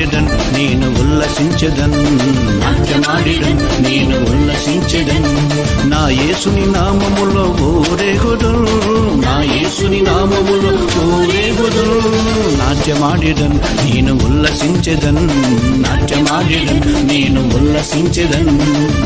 నాట్యమాడిదన్ నేను ఉల్లసించదన్ నాట్యమాడిదన్ నేను ఉల్లసించదన్ నా యేసుని నామములో ఊరేగుదుల్ నా యేసుని నామములో ఊరేగుదుల్ నాట్యమాడిదన్ నేను ఉల్లసించదన్ నాట్యమాడిదన్ నేను ఉల్లసించదన్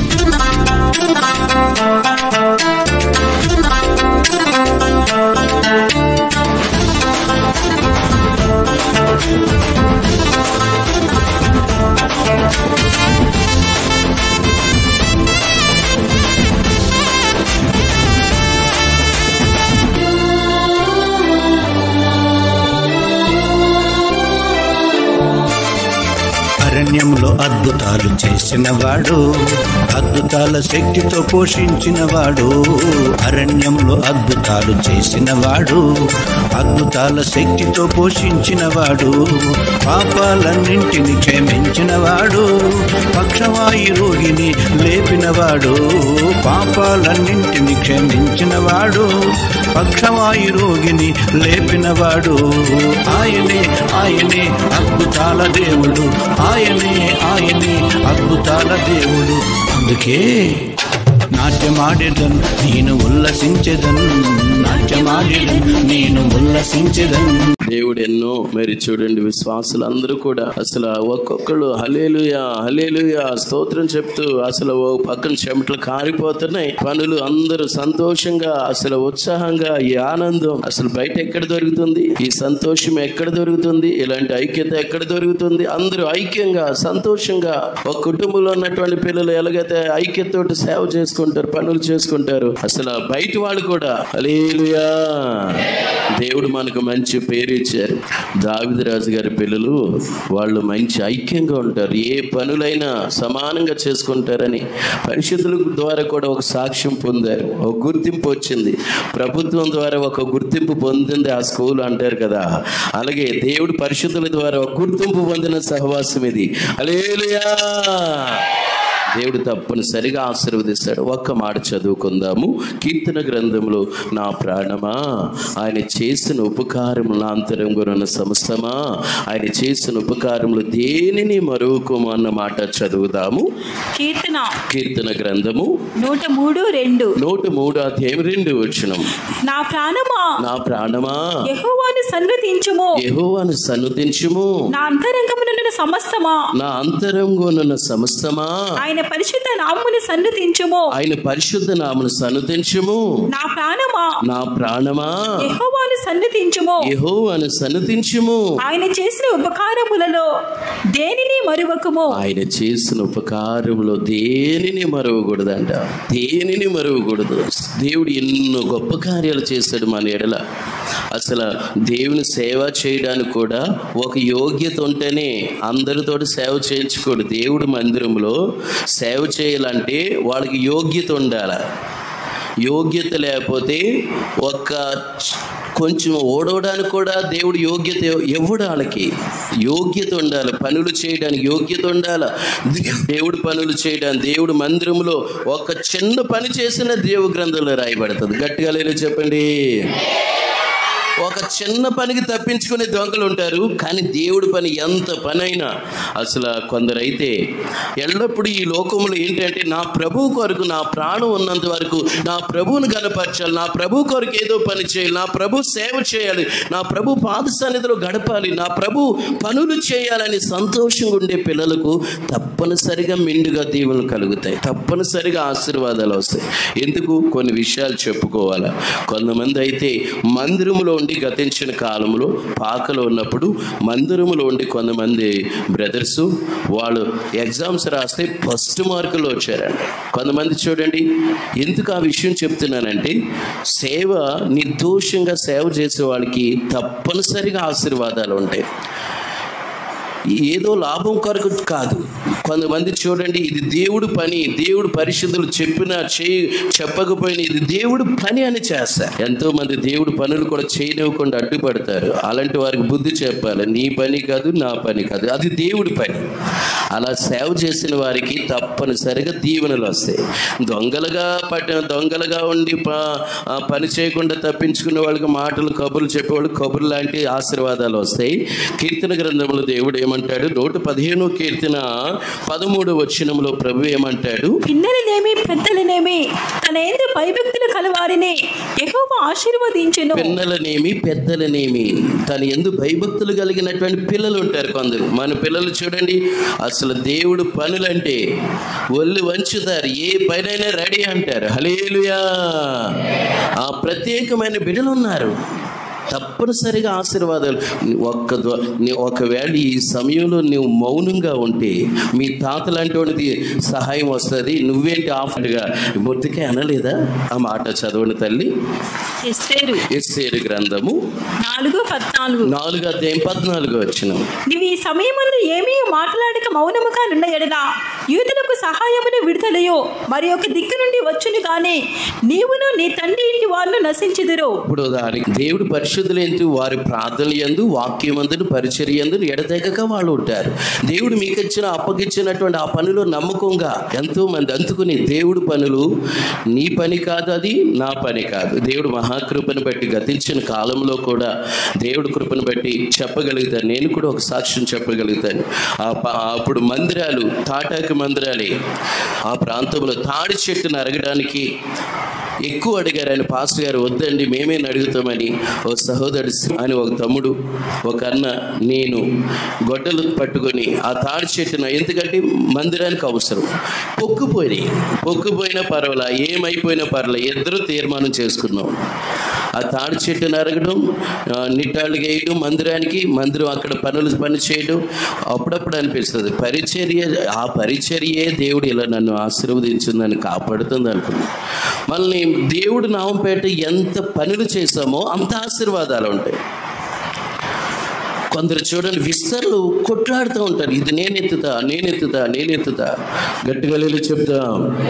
అరణ్యంలో అద్భుతాలు చేసినవాడు అద్భుతాల శక్తితో పోషించినవాడు అరణ్యంలో అద్భుతాలు చేసినవాడు అద్భుతాల శక్తితో పోషించినవాడు పాపాలన్నింటిని క్షమించినవాడు పక్షవాయు రోగిని లేపినవాడు పాపాలన్నింటిని క్షమించినవాడు పక్షవాయు రోగిని లేపినవాడు ఆయనే ఆయనే అద్భుతాల దేవుడు ఆయనే ఆయనే అద్భుతాల దేవుడు అందుకే నాట్యమాడేదన్ నేను ఉల్లసించెదన్ నాట్యమాడేదన్ నేను ఉల్లసించెదన్ దేవుడు ఎన్నో మరి చూడండి విశ్వాసులు అందరూ కూడా అసలు ఒక్కొక్కళ్ళు హలేలుయా హలేలుయా స్తోత్రం చెప్తూ అసలు ఓ పక్కన చెమటలు కారిపోతున్నాయి పనులు అందరూ సంతోషంగా అసలు ఉత్సాహంగా ఈ ఆనందం అసలు బయట ఎక్కడ దొరుకుతుంది ఈ సంతోషం ఎక్కడ దొరుకుతుంది ఇలాంటి ఐక్యత ఎక్కడ దొరుకుతుంది అందరూ ఐక్యంగా సంతోషంగా ఒక కుటుంబంలో ఉన్నటువంటి పిల్లలు ఎలాగైతే ఐక్యతతోటి సేవ చేసుకుంటారు పనులు చేసుకుంటారు అసలు బయట వాళ్ళు కూడా హలేలుయా దేవుడు మనకు మంచి పేరు ఇచ్చారు దావిద రాజు గారి పిల్లలు వాళ్ళు మంచి ఐక్యంగా ఉంటారు ఏ పనులైనా సమానంగా చేసుకుంటారని పరిశుద్ధుల ద్వారా కూడా ఒక సాక్ష్యం పొందారు ఒక గుర్తింపు వచ్చింది ప్రభుత్వం ద్వారా ఒక గుర్తింపు పొందింది ఆ స్కూల్ అంటారు కదా అలాగే దేవుడు పరిశుద్ధుల ద్వారా ఒక గుర్తింపు పొందిన సహవాసం ఇది అలేలుయా దేవుడు తప్పనిసరిగా ఆశీర్వదిస్తాడు ఒక్క మాట చదువుకుందాము కీర్తన గ్రంథంలో నా ప్రాణమా ఆయన చేసిన ఉపకారము నా అంతరంగున్న సమస్తమా ఆయన చేసిన ఉపకారములు దేనిని మరువకుము అన్న మాట చదువుదాము కీర్తన కీర్తన గ్రంథము నూట మూడు రెండు నూట మూడు అధ్యాయం రెండు వచ్చినం నా ప్రాణమా నా ప్రాణమా యెహోవాను సన్నుతించుము యెహోవాను సన్నుతించుము నా అంతరంగమునున్న సమస్తమా నా అంతరంగున్న సమస్తమా ఆయన పరిశుద్ధ నామమును సన్నుతించుము ఆయన పరిశుద్ధ నామను సన్నుతించుము నా ప్రాణమా నా ప్రాణమా యెహోవాను సన్నుతించుము యెహోవాను సన్నతించుము ఆయన చేసిన ఉపకారములలో దేనిని మరువకము ఆయన చేసిన ఉపకారంలో దేనిని మరవకూడదంట దేనిని మరవకూడదు దేవుడు ఎన్నో గొప్ప కార్యాలు చేశాడు మన ఎడల అసలు దేవుని సేవ చేయడానికి కూడా ఒక యోగ్యత ఉంటేనే అందరితోటి సేవ చేయించుకోడు దేవుడు మందిరంలో సేవ చేయాలంటే వాళ్ళకి యోగ్యత ఉండాలి యోగ్యత లేకపోతే ఒక కొంచెం ఓడవడానికి కూడా దేవుడు యోగ్యత ఇవ్వడు వాళ్ళకి యోగ్యత ఉండాలి పనులు చేయడానికి యోగ్యత ఉండాలి దేవుడు పనులు చేయడానికి దేవుడు మందిరంలో ఒక చిన్న పని చేసిన దేవు గ్రంథంలో రాయబడుతుంది గట్టిగా లేదు చెప్పండి ఒక చిన్న పనికి తప్పించుకునే దొంగలు ఉంటారు కానీ దేవుడి పని ఎంత పనైనా అసలు కొందరైతే ఎల్లప్పుడూ ఈ లోకంలో ఏంటంటే నా ప్రభు కొరకు నా ప్రాణం ఉన్నంత వరకు నా ప్రభువుని కనపరచాలి నా ప్రభు కొరకు ఏదో పని చేయాలి నా ప్రభు సేవ చేయాలి నా ప్రభు పాద సన్నిధిలో గడపాలి నా ప్రభు పనులు చేయాలని సంతోషంగా ఉండే పిల్లలకు తప్పనిసరిగా మెండుగా దీవులు కలుగుతాయి తప్పనిసరిగా ఆశీర్వాదాలు వస్తాయి ఎందుకు కొన్ని విషయాలు చెప్పుకోవాలా కొంతమంది అయితే మందిరములో ఉండి గతించిన కాలంలో పాకలో ఉన్నప్పుడు మందిరములో ఉండి కొంతమంది బ్రదర్స్ వాళ్ళు ఎగ్జామ్స్ రాస్తే ఫస్ట్ మార్కులు వచ్చారండి కొంతమంది చూడండి ఎందుకు ఆ విషయం చెప్తున్నానంటే సేవ నిర్దోషంగా సేవ చేసే వాళ్ళకి తప్పనిసరిగా ఆశీర్వాదాలు ఉంటాయి ఏదో లాభం కొరకు కాదు కొంతమంది చూడండి ఇది దేవుడు పని దేవుడు పరిశుద్ధులు చెప్పినా చేయి చెప్పకపోయినా ఇది దేవుడు పని అని చేస్తారు ఎంతో మంది దేవుడు పనులు కూడా చేయనివ్వకుండా అడ్డుపడతారు అలాంటి వారికి బుద్ధి చెప్పాలి నీ పని కాదు నా పని కాదు అది దేవుడి పని అలా సేవ చేసిన వారికి తప్పనిసరిగా దీవెనలు వస్తాయి దొంగలుగా పట్టిన దొంగలుగా ఉండి ప- ఆ పని చేయకుండా తప్పించుకునే వాళ్ళకి మాటలు కబుర్లు చెప్పేవాళ్ళు కబుర్లు లాంటి ఆశీర్వాదాలు వస్తాయి కీర్తన గ్రంథంలో దేవుడు ఏమంటాడు నూట పదిహేను కీర్తన పదమూడు వచ్చినంలో ప్రభు ఏమంటాడు పిన్నలనేమి పెద్దలనేమి తన ఎందు భయభక్తులు కలవారిని యెహోవా ఆశీర్వదించెను పిన్నలనేమి పెద్దలనేమి తన ఎందు భయభక్తులు కలిగినటువంటి పిల్లలు ఉంటారు కొందరు మన పిల్లలు చూడండి అసలు దేవుడు పనులంటే ఒళ్ళు వంచుతారు ఏ పనైనా రెడీ అంటారు హలేలుయా ఆ ప్రత్యేకమైన బిడ్డలు ఉన్నారు తప్పనిసరిగా ఆశీర్వాదాలు ఒక్క ద్వా- నీ ఒకవేళ ఈ సమయంలో నువ్వు మౌనంగా ఉంటే మీ తాత లాంటి వాడిది సహాయం వస్తుంది నువ్వేంటి ఆఫర్గా మొత్తికే అనలేదా ఆ మాట చదవండి తల్లి ఎస్తేరు ఎస్సేరు గ్రంథము నాలుగు పద్నాలుగు నాలుగు అధ్యాయం పద్నాలుగు వచ్చిన నీవు ఈ సమయమందు ఏమీ మాట్లాడక మౌనముగా నున్న ఎడలా యూదులకు సహాయమును విడుదలయో మరి ఒక దిక్కు నుండి వచ్చును గాని నీవును నీ తండ్రి ఇంటి వాళ్ళు నశించుదురు ఇప్పుడు దానికి దేవుడు పరిశుద్ధులేంటి వారి ప్రార్థనలు ఎందు వాక్యమందును పరిచర్య ఎందు ఎడతెగక వాళ్ళు ఉంటారు దేవుడు మీకు ఇచ్చిన అప్పగిచ్చినటువంటి ఆ పనిలో నమ్మకంగా ఎంతో మంది అందుకుని దేవుడు పనులు నీ పని కాదు అది నా పని కాదు దేవుడు మహాకృపను బట్టి గతించిన కాలంలో కూడా దేవుడు కృపను బట్టి చెప్పగలుగుతాను నేను కూడా ఒక సాక్ష్యం చెప్పగలుగుతాను ఆ ప- అప్పుడు మందిరాలు తాటాకి మందిరాలే ఆ ప్రాంతంలో తాడి చెట్టును అరగడానికి ఎక్కువ అడిగారు ఆయన పాస్టర్ గారు వద్దండి మేమే అడుగుతామని ఓ సహోదరుడు అని ఒక తమ్ముడు ఒక అన్న నేను గొడ్డలు పట్టుకొని ఆ తాడి చెట్టును ఎందుకంటే మందిరానికి అవసరం పొక్కుపోయినాయి పొక్కుపోయినా పర్వాలా ఏమైపోయినా పర్వాలా ఇద్దరు తీర్మానం చేసుకున్నాం ఆ తాడి చెట్టు నరగడం ఆ, నిట్టాళ్ళు వేయడం మందిరానికి మందిరం అక్కడ పనులు పని చేయడం అప్పుడప్పుడు అనిపిస్తుంది పరిచర్య ఆ పరిచర్యే దేవుడు ఇలా నన్ను ఆశీర్వదించిందని కాపాడుతుంది అనుకున్నాను మళ్ళీ దేవుడు నామంపేట ఎంత పనులు చేశామో అంత ఆశీర్వాదాలు ఉంటాయి కొందరు చూడండి విస్తర్లు కొట్లాడుతూ ఉంటారు ఇది నేను ఎత్తుతా నేను ఎత్తుతా నేను ఎత్తుతా గట్టిగా లేలు చెప్తా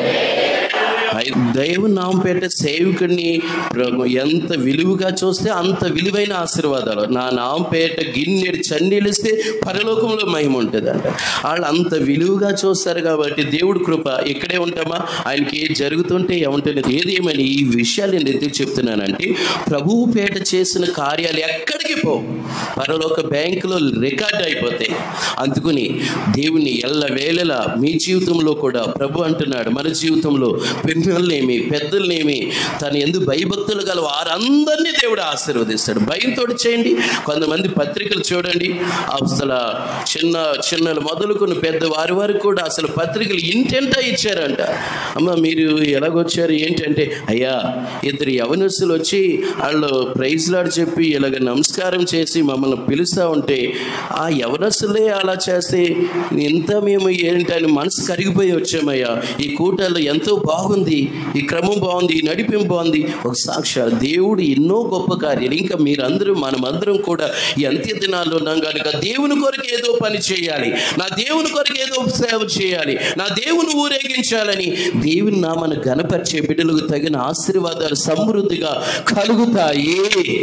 ఐ- దైవ నామపేట సేవకుడిని ప్ర- ఎంత విలువగా చూస్తే అంత విలువైన ఆశీర్వాదాలు నా నామపేట గిన్నెడు చన్నీలిస్తే పరలోకంలో మహిమ ఉంటుంది అంట వాళ్ళు అంత విలువగా చూస్తారు కాబట్టి దేవుడు కృప ఇక్కడే ఉంటామా ఆయనకి ఏది జరుగుతుంటే ఏముంటుంది ఏదేమని ఈ విషయాలు నేను ఎందుకు చెప్తున్నానంటే ప్రభువు పేట చేసిన కార్యాలు ఎక్కడికి పోవు పరలోక బ్యాంకులో రికార్డ్ అయిపోతాయి అందుకుని దేవుని ఎల్ల వేళలా మీ జీవితంలో కూడా ప్రభు అంటున్నాడు మన జీవితంలో పిల్లల్నేమి పెద్దలనేమి తన ఎందు భయభక్తులు గల వారందరినీ దేవుడు ఆశీర్వదిస్తాడు భయంతో చేయండి కొంతమంది పత్రికలు చూడండి అసలు చిన్న చిన్నలు మొదలుకొని పెద్ద వారి వారికి కూడా అసలు పత్రికలు ఇంటెంటా ఇచ్చారంట అమ్మ మీరు ఎలాగొచ్చారు ఏంటంటే అయ్యా ఇద్దరు యవనస్తులు వచ్చి వాళ్ళు ప్రైజ్ లాడ్ చెప్పి ఇలాగ నమస్కారం చేసి మమ్మల్ని పిలుస్తూ ఉంటే ఆ యవనస్తులే అలా చేస్తే ఇంత మేము ఏంటని మనసు కరిగిపోయి వచ్చామయ్యా ఈ కూటాల్లో ఎంతో బాగుంది ఈ క్రమం బాగుంది ఈ నడిపింపు బాగుంది ఒక సాక్షాత్ దేవుడు ఎన్నో గొప్ప కార్యాలు ఇంకా మీరందరూ మనమందరం కూడా ఈ అంత్య దినాల్లో ఉన్నాం కనుక దేవుని కొరకు ఏదో పని చేయాలి నా దేవుని కొరకు ఏదో సేవ చేయాలి నా దేవుని ఊరేగించాలని దేవుని నామను గణపరిచే బిడ్డలకు తగిన ఆశీర్వాదాలు సమృద్ధిగా కలుగుతాయి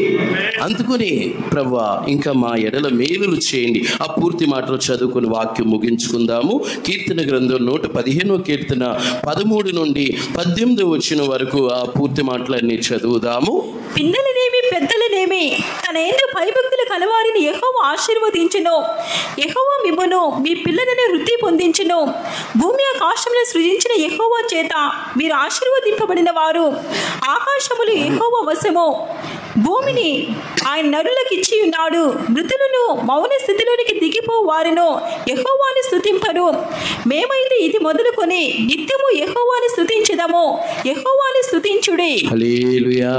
అందుకుని ప్రవ్వా ఇంకా మా ఎడల మేలులు చేయండి ఆ పూర్తి మాటలు చదువుకుని వాక్యం ముగించుకుందాము కీర్తన గ్రంథం నూట పదిహేనో కీర్తన పదమూడు నుండి పద్దెనిమిది వచ్చిన వరకు ఆ పూర్తి మాటలన్నీ చదువుదాము పిన్నలనేమి పెద్దలనేమి తన ఎందు భయభక్తులు కలవారిని యెహోవా ఆశీర్వదించును యెహోవా మిమ్మును మీ పిల్లలను వృద్ధి పొందించును భూమి ఆకాశములను సృజించిన యెహోవా చేత మీరు ఆశీర్వదింపబడిన వారు ఆకాశములు యెహోవా వశము భూమిని ఆయన నరులకు ఇచ్చి ఉన్నాడు మృతులను మౌన స్థితిలోనికి దిగిపో వారిను యెహోవాని స్తుతింపరు మేమైతే ఇది మొదలుకొని నిత్యము యెహోవాని స్తుతించుదాము యెహోవాని స్తుతించుడి హలేలుయా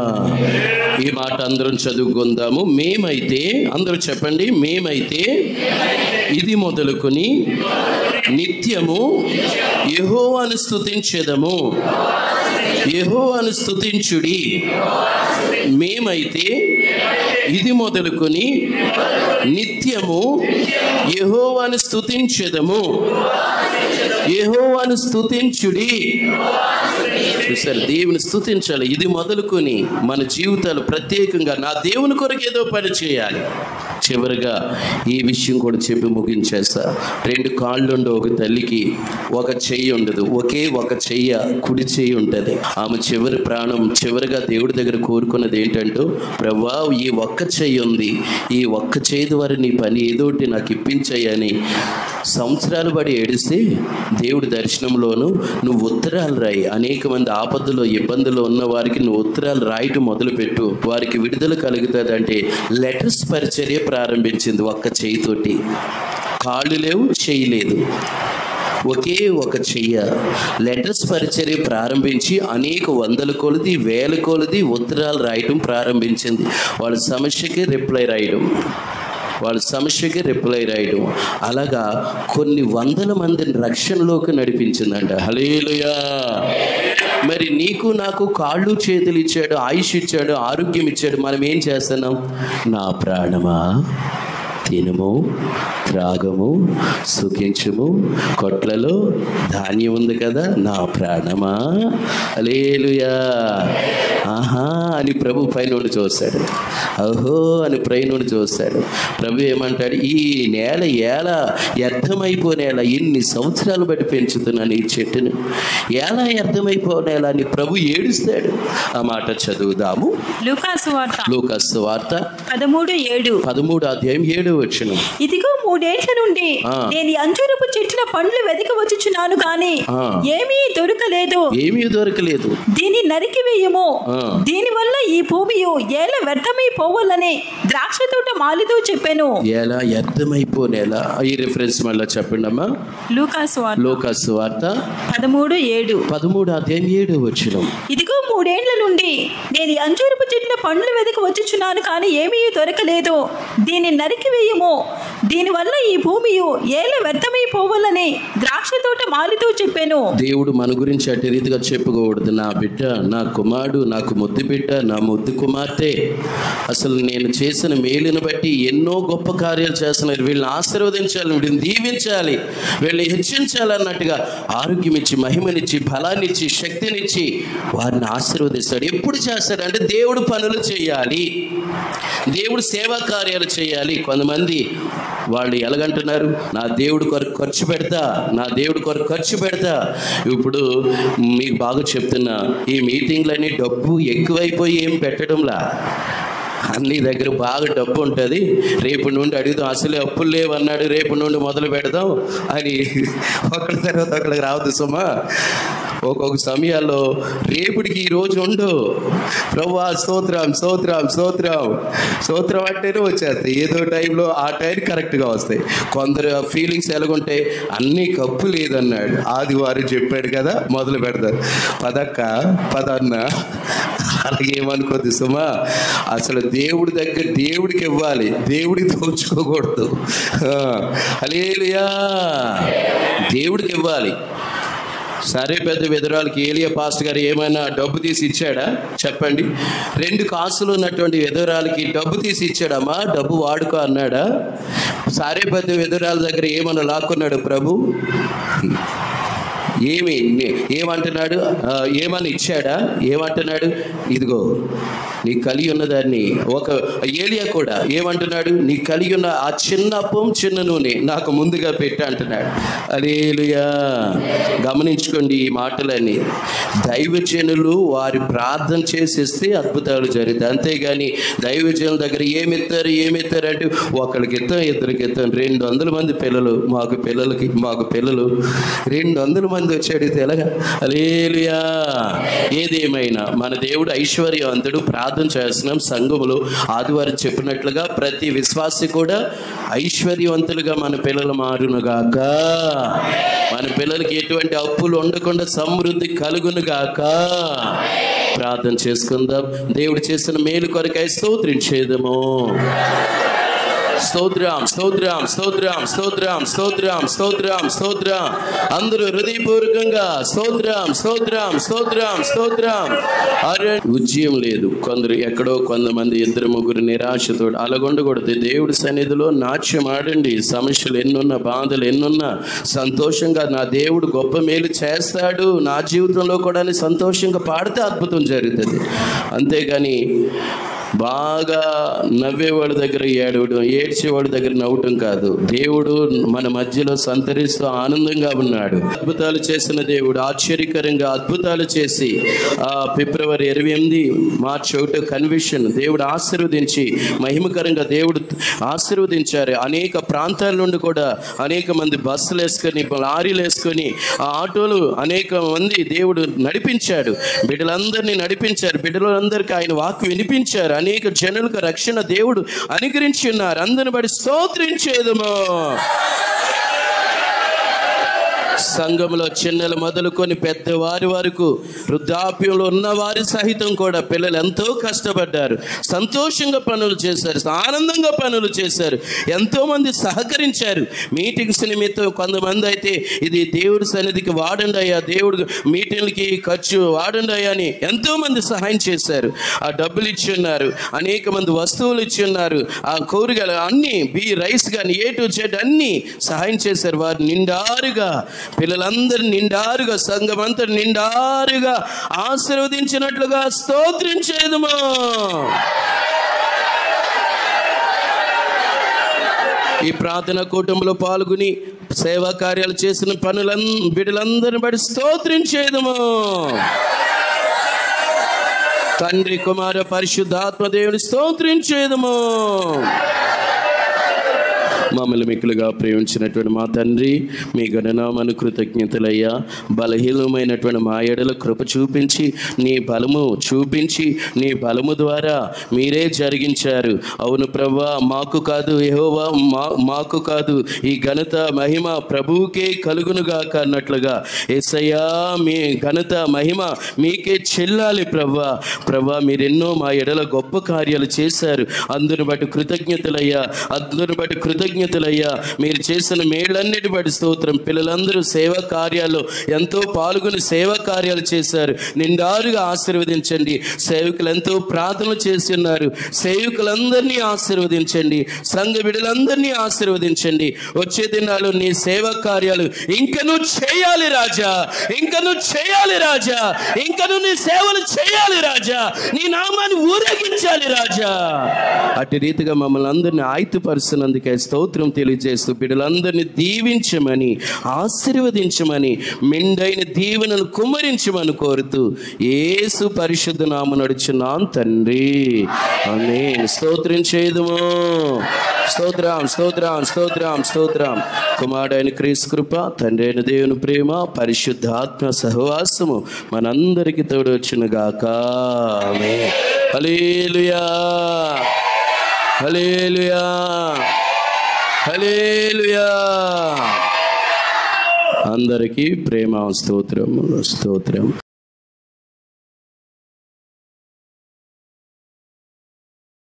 ఈ మాట అందరం చదువుకుందాము మేమైతే అందరూ చెప్పండి మేమైతే ఇది మొదలుకొని నిత్యము యెహోవాను స్తుతించేదము యెహోవాను స్తుతించుడి మేమైతే ఇది మొదలుకొని నిత్యము యెహోవాను స్తుతించెదము యెహోవాను స్తుతించుడి చూసారు దేవుని స్తుతించాలి ఇది మొదలుకొని మన జీవితాలు ప్రత్యేకంగా నా దేవుని కొరకు ఏదో పని చేయాలి చివరిగా ఈ విషయం కూడా చెప్పి ముగించేస్తా రెండు కాళ్ళు ఉండే ఒక తల్లికి ఒక చెయ్యి ఉండదు ఒకే ఒక చెయ్య కుడి చెయ్యి ఉంటుంది ఆమె చివరి ప్రాణం చివరిగా దేవుడి దగ్గర కోరుకున్నది ఏంటంటే ప్రభా ఈ ఒక్క చెయ్యి ఉంది ఈ ఒక్క చెయ్యి ద్వారా నీ పని ఏదో ఒకటి నాకు ఇప్పించాయని సంవత్సరాలు పడి ఏడిస్తే దేవుడి దర్శనంలోను నువ్వు ఉత్తరాలు రాయి అనేక మంది ఆపదలో ఇబ్బందులు ఉన్న వారికి నువ్వు ఉత్తరాలు రాయటం మొదలుపెట్టు వారికి విడుదల కలుగుతుంది అంటే లెటర్స్ పరిచర్య ప్రారంభించింది ఒక్క చేయితోటి కాళ్ళు లేవు చేయి లేదు ఒకే ఒక చెయ్య లెటర్స్ పరిచర్య ప్రారంభించి అనేక వందల కొలది వేల కొలది ఉత్తరాలు రాయటం ప్రారంభించింది వాళ్ళ సమస్యకి రిప్లై రాయడం వాళ్ళ సమస్యకి రిప్లై రాయడం అలాగా కొన్ని వందల మందిని రక్షణలోకి నడిపించిందంట హలేలుయా మరి నీకు నాకు కాళ్ళు చేతులు ఇచ్చాడు ఆయుష్ ఇచ్చాడు ఆరోగ్యం ఇచ్చాడు మనం ఏం చేస్తున్నాం నా ప్రాణమా తినుము త్రాగము సుఖించుము కొట్లలో ధాన్యం ఉంది కదా నా ప్రాణమా అలేలుయా ఆహా అని ప్రభు పైనుండి చూస్తాడు అహో అని పైనుండి చూస్తాడు ప్రభు ఏమంటాడు ఈ నేల ఏల వ్యర్థమైపోనేల ఇన్ని సంవత్సరాలు బట్టి పెంచుతున్నాను ఈ చెట్టును ఎలా వ్యర్థమైపోనేలా అని ప్రభు ఏడుస్తాడు ఆ మాట చదువుదాము లూకాసు వార్త లూకస్ వార్త పదమూడు ఏడు పదమూడు అధ్యాయం ఏడు వచ్చిన ఇదిగో మూడేళ్ల నుండి ఆ. నేను ఈ అంజూరపు చెట్టున పండ్లు వెదక వచ్చుచున్నాను కానీ ఆ. ఏమీ దొరకలేదు ఏమీ దొరకలేదు దీన్ని నరికి వేయము ఆ. దీనివల్ల ఈ భూమి ఏల వ్యర్థమైపోవాలని ద్రాక్ష తోట మాలితో చెప్పాను ఎలా వ్యర్థమైపోనేలా ఈ రిఫరెన్స్ మళ్ళీ చెప్పండి అమ్మా లూకాసు వార్త లోకస్ వార్త పదమూడు ఏడు పదమూడు అధ్యాయం ఏడు వచ్చిన ఇదిగో మూడేండ్ల నుండి నేను ఈ అంజూరపు చెట్టున పండ్లు వెదక వచ్చుచున్నాను కానీ ఏమీ దొరకలేదు దీన్ని నరికి వేయము దీనివల్ల ఈ భూమి ఏల వ్యర్థమైపోవాలని ద్రాక్ష తోట మాలితో చెప్పాను దేవుడు మన గురించి అటు రీతిగా చెప్పుకోకూడదు నా బిడ్డ నా కుమారుడు నాకు ముద్దు బిడ్డ నా ముద్దు కుమార్తె అసలు నేను చేసిన మేలుని బట్టి ఎన్నో గొప్ప కార్యాలు చేస్తున్నారు వీళ్ళని ఆశీర్వదించాలి వీళ్ళని దీవించాలి వీళ్ళని హెచ్చించాలి అన్నట్టుగా ఆరోగ్యం ఇచ్చి మహిమనిచ్చి బలాన్నిచ్చి శక్తినిచ్చి వారిని ఆశీర్వదిస్తాడు ఎప్పుడు చేస్తాడు అంటే దేవుడు పనులు చేయాలి దేవుడు సేవా కార్యాలు చేయాలి కొంతమంది వాళ్ళు ఎలాగంటున్నారు నా దేవుడి కొరకు ఖర్చు పెడతా నా దేవుడి కొరకు ఖర్చు పెడతా ఇప్పుడు మీకు బాగా చెప్తున్నా ఈ మీటింగ్లన్నీ డబ్బు ఎక్కువైపోయి ఏం పెట్టడంలా అన్ని దగ్గర బాగా డబ్బు ఉంటుంది రేపు నుండి అడుగుదాం అసలే అప్పులు లేవు అన్నాడు రేపు నుండి మొదలు పెడదాం అని ఒకరి తర్వాత ఒకరికి రావద్దు సుమా ఒక్కొక్క సమయాల్లో రేపుడికి ఈ రోజు ఉండు ప్రభా స్తోత్రం స్తోత్రం స్తోత్రం స్తోత్రం అంటేనే వచ్చేస్తాయి ఏదో టైంలో ఆ టైం కరెక్ట్గా వస్తాయి కొందరు ఫీలింగ్స్ ఎలాగుంటాయి అన్నీ కప్పు లేదన్నాడు ఆదివారం చెప్పాడు కదా మొదలు పెడతారు పదక్క పదన్న అలాగే ఏమనుకోద్దు సుమా అసలు దేవుడి దగ్గర దేవుడికి ఇవ్వాలి దేవుడికి దోచుకోకూడదు అలేలుయా దేవుడికి ఇవ్వాలి సరే పెద్ద విధురాలకి ఏలియా పాస్ట్ గారు ఏమైనా డబ్బు తీసి ఇచ్చాడా చెప్పండి రెండు కాసులు ఉన్నటువంటి విధురాలకి డబ్బు తీసి ఇచ్చాడమ్మా డబ్బు వాడుకో అన్నాడా సరే పెద్ద విధురాల దగ్గర ఏమన్నా లాక్కున్నాడు ప్రభు ఏమి ఏమంటున్నాడు ఆ, ఏమని ఇచ్చాడా ఏమంటున్నాడు ఇదిగో నీ కలిగి ఉన్నదాన్ని ఒక ఏలియా కూడా ఏమంటున్నాడు నీ కలిగి ఉన్న ఆ చిన్న అప్పం చిన్న నూనె నాకు ముందుగా పెట్టా అంటున్నాడు అలేలుయా గమనించుకోండి ఈ మాటలన్నీ దైవజనులు వారి ప్రార్థన చేసేస్తే అద్భుతాలు జరుగుతాయి అంతేగాని దైవజనుల దగ్గర ఏమిస్తారు ఏమిస్తారు అంటే ఒకరికి ఇస్తాం ఇద్దరికి ఇస్తాం రెండు వందల మంది పిల్లలు మాకు పిల్లలకి మాకు పిల్లలు రెండు వందల మంది వచ్చాడు ఇది ఎలాగా అలేలుయా ఏదేమైనా మన దేవుడు ఐశ్వర్యవంతుడు ప్రార్థన చేస్తున్నాం సంఘములో ఆదివారం చెప్పినట్లుగా ప్రతి విశ్వాసి కూడా ఐశ్వర్యవంతులుగా మన పిల్లలు మారునుగాక మన పిల్లలకి ఎటువంటి అప్పులు ఉండకుండా సమృద్ధి కలుగునుగాక ప్రార్థన చేసుకుందాం దేవుడు చేసిన మేలు కొరకై స్తోత్రించేదము స్తోత్రం స్తోత్రం స్తోత్రం స్తోత్రం స్తోత్రం స్తోత్రం స్తోత్రం అందరూ హృదయపూర్వకంగా స్తోత్రం స్తోత్రం స్తోత్రం స్తోత్రం అరే ఉజ్జయం లేదు కొందరు ఎక్కడో కొంతమంది ఇద్దరు ముగ్గురు నిరాశతో అలగొండకూడదు దేవుడి సన్నిధిలో నాట్యం ఆడండి సమస్యలు ఎన్నున్నా బాధలు ఎన్నున్నా సంతోషంగా నా దేవుడు గొప్ప మేలు చేస్తాడు నా జీవితంలో కూడా అని సంతోషంగా పాడితే అద్భుతం జరుగుతుంది అంతేగాని బాగా నవ్వేవాడి దగ్గర ఏడవడం ఏడ్చేవాడి దగ్గర నవ్వటం కాదు దేవుడు మన మధ్యలో సంతరిస్తూ ఆనందంగా ఉన్నాడు అద్భుతాలు చేసిన దేవుడు ఆశ్చర్యకరంగా అద్భుతాలు చేసి ఆ ఫిబ్రవరి ఇరవై ఎనిమిది మార్చి ఒకటో కన్వెన్షన్ దేవుడు ఆశీర్వదించి మహిమకరంగా దేవుడు ఆశీర్వదించారు అనేక ప్రాంతాల నుండి కూడా అనేక మంది బస్సులు వేసుకొని లారీలు వేసుకొని ఆ ఆటోలు అనేక మంది దేవుడు నడిపించాడు బిడ్డలందరినీ నడిపించారు బిడ్డలందరికీ ఆయన వాక్కు వినిపించారు అనేక జనులకు రక్షణ దేవుడు అనుగ్రహించి ఉన్నారు అందరిని బట్టి స్తోత్రించేదము సంఘంలో చిన్నలు మొదలుకొని పెద్దవారి వరకు వృద్ధాప్యంలో ఉన్న వారి సహితం కూడా పిల్లలు ఎంతో కష్టపడ్డారు సంతోషంగా పనులు చేశారు ఆనందంగా పనులు చేశారు ఎంతో మంది సహకరించారు మీటింగ్స్ నిమిత్తం కొంతమంది అయితే ఇది దేవుడి సన్నిధికి వాడండి అయ్యా దేవుడు మీటింగ్లకి ఖర్చు వాడండి అయ్యా అని ఎంతో మంది సహాయం చేశారు ఆ డబ్బులు ఇచ్చి ఉన్నారు అనేక మంది వస్తువులు ఇచ్చి ఉన్నారు ఆ కూరగాయలు అన్ని బి రైస్ కానీ ఏ టు జెడ్ అన్ని సహాయం చేశారు వారు నిండారుగా పిల్లలందరూ నిండారుగా సంఘం అంతా నిండారుగా ఆశీర్వదించినట్లుగా స్తోత్రించేదము ఈ ప్రార్థన కూటంలో పాల్గొని సేవా కార్యాలు చేసిన పనులం బిడ్డలందరిని బట్టి స్తోత్రించేదము తండ్రి కుమార పరిశుద్ధాత్మ దేవుని స్తోత్రించేదము మమ్మల్ని మిక్కులుగా ప్రేమించినటువంటి మా తండ్రి మీ గణనామను కృతజ్ఞతలయ్యా బలహీనమైనటువంటి మా ఎడల కృప చూపించి నీ బలము చూపించి నీ బలము ద్వారా మీరే జరిగించారు అవును ప్రభా మాకు కాదు యెహోవా మా మాకు కాదు ఈ ఘనత మహిమ ప్రభువుకే కలుగునుగాక అన్నట్లుగా ఏసయ్యా మీ ఘనత మహిమ మీకే చెల్లాలి ప్రభా ప్రభా మీరెన్నో మా ఎడల గొప్ప కార్యాలు చేశారు అందుని బట్టి కృతజ్ఞతలయ్యా అందుని బట్టి కృతజ్ఞతలయ్యా మీరు చేసిన మేళ్ళన్నిటి బట్టి స్తోత్రం పిల్లలందరూ సేవా కార్యాల్లో ఎంతో పాల్గొని సేవా కార్యాలు చేశారు నిండారుగా ఆశీర్వదించండి సేవకులు ఎంతో ప్రార్థన చేస్తున్నారు సేవకులందరినీ ఆశీర్వదించండి సంఘ బిడ్డలందరినీ ఆశీర్వదించండి వచ్చే దినాలు నీ సేవా కార్యాలు ఇంకను చేయాలి రాజా ఇంకను చేయాలి రాజా ఇంకను నీ సేవలు చేయాలి రాజా నీ నామాన్ని ఊరేగించాలి రాజా అటు రీతిగా మమ్మల్ని అందరినీ ఆయుతుపరుస్తున్నందుకే స్తోత్రం తెలియజేస్తూ బిడ్డలందరినీ దీవించమని ఆశీర్వదించమని మెండైన దీవెనలు కుమ్మరించమని కోరుతూ ఏసు పరిశుద్ధ నామ నడుచున్నాం తండ్రి ఆమె స్తోత్రం చేయదుము స్తోత్రం స్తోత్రం స్తోత్రం స్తోత్రం కుమారుడైన క్రీస్తు కృప తండ్రి అయిన దేవుని ప్రేమ పరిశుద్ధ ఆత్మ సహవాసము మనందరికీ తోడు వచ్చిన గాక ఆమె హలేలుయా హలేలుయా హలేలుయా అందరికీ ప్రేమ స్తోత్రం స్తోత్రం